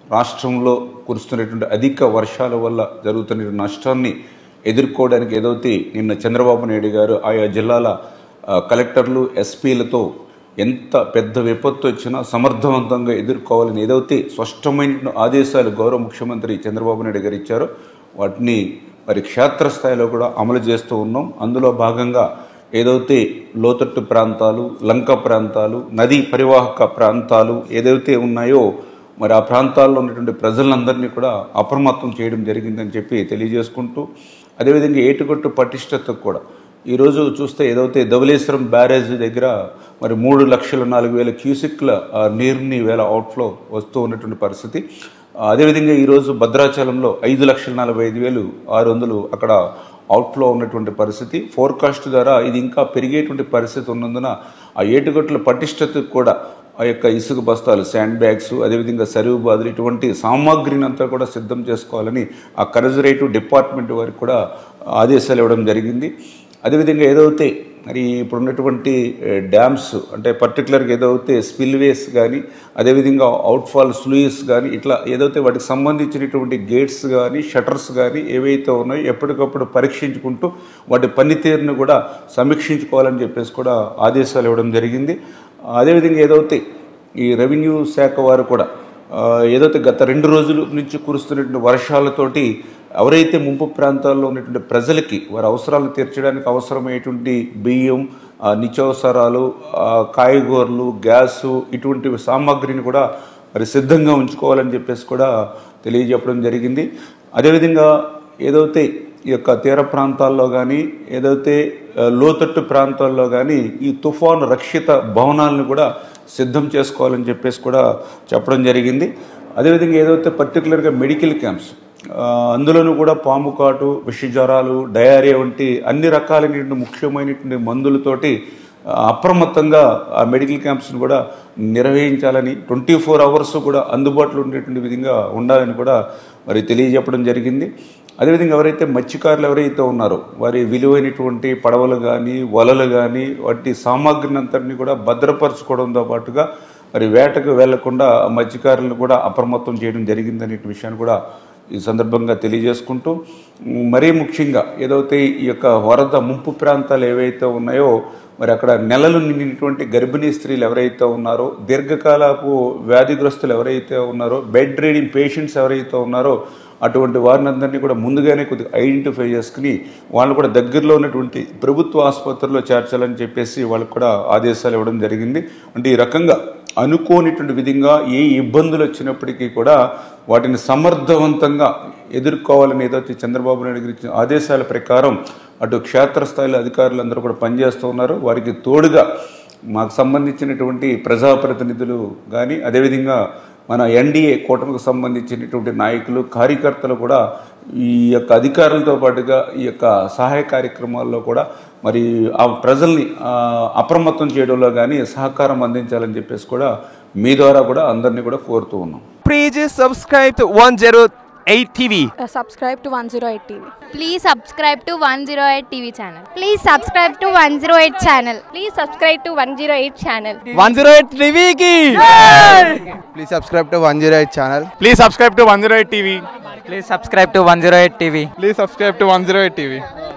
రాష్ట్రంలో కురుస్తున్నటువంటి అధిక వర్షాల వల్ల జరుగుతున్న నష్టాన్ని ఎదుర్కోవడానికి ఏదైతే నిన్న చంద్రబాబు నాయుడు గారు ఆయా జిల్లాల ఆ, కలెక్టర్లు ఎస్పీలతో ఎంత పెద్ద విపత్తు వచ్చినా సమర్థవంతంగా ఎదుర్కోవాలని ఏదైతే స్పష్టమైన ఆదేశాలు గౌరవ ముఖ్యమంత్రి చంద్రబాబు నాయుడు గారు ఇచ్చారో వాటిని మరి క్షేత్రస్థాయిలో కూడా అమలు చేస్తూ ఉన్నాం అందులో భాగంగా ఏదైతే లోతట్టు ప్రాంతాలు లంక ప్రాంతాలు నదీ పరివాహక ప్రాంతాలు ఏదైతే ఉన్నాయో మరి ఆ ప్రాంతాల్లో ఉన్నటువంటి ప్రజలందరినీ కూడా అప్రమత్తం చేయడం జరిగిందని చెప్పి తెలియజేసుకుంటూ అదేవిధంగా ఏటుగొట్టు పటిష్టతకు కూడా ఈరోజు చూస్తే ఏదైతే ధవలేశ్వరం బ్యారేజ్ దగ్గర మరి మూడు లక్షల నాలుగు వేల క్యూసిక్ల ఆ, నీరుని వేల అవుట్ఫ్లో వస్తూ ఉన్నటువంటి పరిస్థితి ఆ, అదేవిధంగా ఈరోజు భద్రాచలంలో ఐదు లక్షల నలభై ఐదు వేలు ఆరు వందలు అక్కడ అవుట్ఫ్లో ఉన్నటువంటి పరిస్థితి ఫోర్కాస్ట్ ద్వారా ఇది ఇంకా పెరిగేటువంటి పరిస్థితి ఉన్నందున ఆ ఏటుగట్టుల పటిష్టతకు కూడా ఆ యొక్క ఇసుక బస్తాలు శాండ్ బ్యాగ్స్ అదేవిధంగా సరువు బాదులు ఇటువంటి సామాగ్రిని అంతా కూడా సిద్ధం చేసుకోవాలని ఆ కన్జర్వేటివ్ డిపార్ట్మెంట్ వారికి కూడా ఆదేశాలు ఇవ్వడం జరిగింది అదేవిధంగా ఏదైతే మరి ఇప్పుడు ఉన్నటువంటి డ్యామ్స్ అంటే పర్టికులర్గా ఏదైతే స్పిల్వేస్ కానీ అదేవిధంగా అవుట్ఫాల్ స్లూయిస్ కానీ ఇట్లా ఏదైతే వాటికి సంబంధించినటువంటి గేట్స్ కానీ షటర్స్ కానీ ఏవైతే ఉన్నాయో ఎప్పటికప్పుడు పరీక్షించుకుంటూ వాటి పనితీరును కూడా సమీక్షించుకోవాలని చెప్పేసి కూడా ఆదేశాలు ఇవ్వడం జరిగింది అదేవిధంగా ఏదైతే ఈ రెవెన్యూ శాఖ వారు కూడా ఆ, ఏదైతే గత రెండు రోజుల నుంచి కురుస్తున్నటువంటి వర్షాలతోటి ఎవరైతే ముంపు ప్రాంతాల్లో ఉన్నటువంటి ప్రజలకి వారి అవసరాలను తీర్చడానికి అవసరమైనటువంటి బియ్యం ఆ, నిత్యావసరాలు ఆ, కాయగూరలు గ్యాసు ఇటువంటి సామాగ్రిని కూడా మరి సిద్ధంగా ఉంచుకోవాలని చెప్పేసి కూడా తెలియజెప్పడం జరిగింది అదేవిధంగా ఏదైతే ఈ యొక్క తీర ప్రాంతాల్లో కానీ ఏదైతే ఆ, లోతట్టు ప్రాంతాల్లో కానీ ఈ తుఫాను రక్షిత భవనాలను కూడా సిద్ధం చేసుకోవాలని చెప్పేసి కూడా చెప్పడం జరిగింది అదేవిధంగా ఏదైతే పర్టికులర్గా మెడికల్ క్యాంప్స్ ఆ, అందులోనూ కూడా పాము కాటు విష జ్వరాలు డయారియా వంటి అన్ని రకాలైనటువంటి ముఖ్యమైనటువంటి మందులతోటి ఆ, అప్రమత్తంగా ఆ మెడికల్ క్యాంప్స్ని కూడా నిర్వహించాలని ట్వంటీ ఫోర్ అవర్స్ కూడా అందుబాటులో ఉండేటువంటి విధంగా ఉండాలని కూడా మరి తెలియజెప్పడం జరిగింది అదేవిధంగా ఎవరైతే మత్స్యకారులు ఎవరైతే ఉన్నారో వారి విలువైనటువంటి పడవలు కానీ వలలు కానీ వాటి సామాగ్రిని అంతటిని కూడా భద్రపరచుకోవడంతో పాటుగా మరి వేటకు వెళ్లకుండా మత్స్యకారులను కూడా అప్రమత్తం చేయడం జరిగిందనే విషయాన్ని కూడా ఈ సందర్భంగా తెలియజేసుకుంటూ ఉమ్, మరీ ముఖ్యంగా ఏదైతే ఈ యొక్క వరద ముంపు ప్రాంతాలు ఏవైతే ఉన్నాయో మరి అక్కడ నెలలు నిండినటువంటి గర్భిణీ స్త్రీలు ఎవరైతే ఉన్నారో దీర్ఘకాలపు వ్యాధిగ్రస్తులు ఎవరైతే ఉన్నారో బెడ్ రీడింగ్ పేషెంట్స్ ఎవరైతే ఉన్నారో అటువంటి వారిని అందరినీ కూడా ముందుగానే కొద్దిగా ఐడెంటిఫై చేసుకుని వాళ్ళు కూడా దగ్గరలో ఉన్నటువంటి ప్రభుత్వ ఆసుపత్రుల్లో చేర్చాలని చెప్పేసి వాళ్ళకు కూడా ఆదేశాలు ఇవ్వడం జరిగింది అంటే ఈ రకంగా అనుకోనిటువంటి విధంగా ఏ ఇబ్బందులు వచ్చినప్పటికీ కూడా వాటిని సమర్థవంతంగా ఎదుర్కోవాలని ఏదైతే చంద్రబాబు నాయుడు గారి ఇచ్చిన ఆదేశాల ప్రకారం అటు క్షేత్రస్థాయిలో అధికారులందరూ కూడా పనిచేస్తూ ఉన్నారు వారికి తోడుగా మాకు సంబంధించినటువంటి ప్రజాప్రతినిధులు కానీ అదేవిధంగా మన ఎన్డీఏ కూటమికి సంబంధించినటువంటి నాయకులు కార్యకర్తలు కూడా ఈ యొక్క అధికారులతో పాటుగా ఈ యొక్క సహాయ కార్యక్రమాల్లో కూడా మరి ఆ ప్రజల్ని ఆ, అప్రమత్తం చేయడంలో కానీ సహకారం అందించాలని చెప్పేసి కూడా మీ ద్వారా కూడా అందరినీ కూడా కోరుతూ ఉన్నాం Please subscribe to 108 TV. Uh, subscribe to 108 TV. Please subscribe to 108 TV channel. Please subscribe to 108 channel. Please subscribe to 108 channel. 108 TV ki. Please subscribe to 108 channel. Please subscribe to 108 TV. Please subscribe to 108 TV. Please subscribe to 108 TV.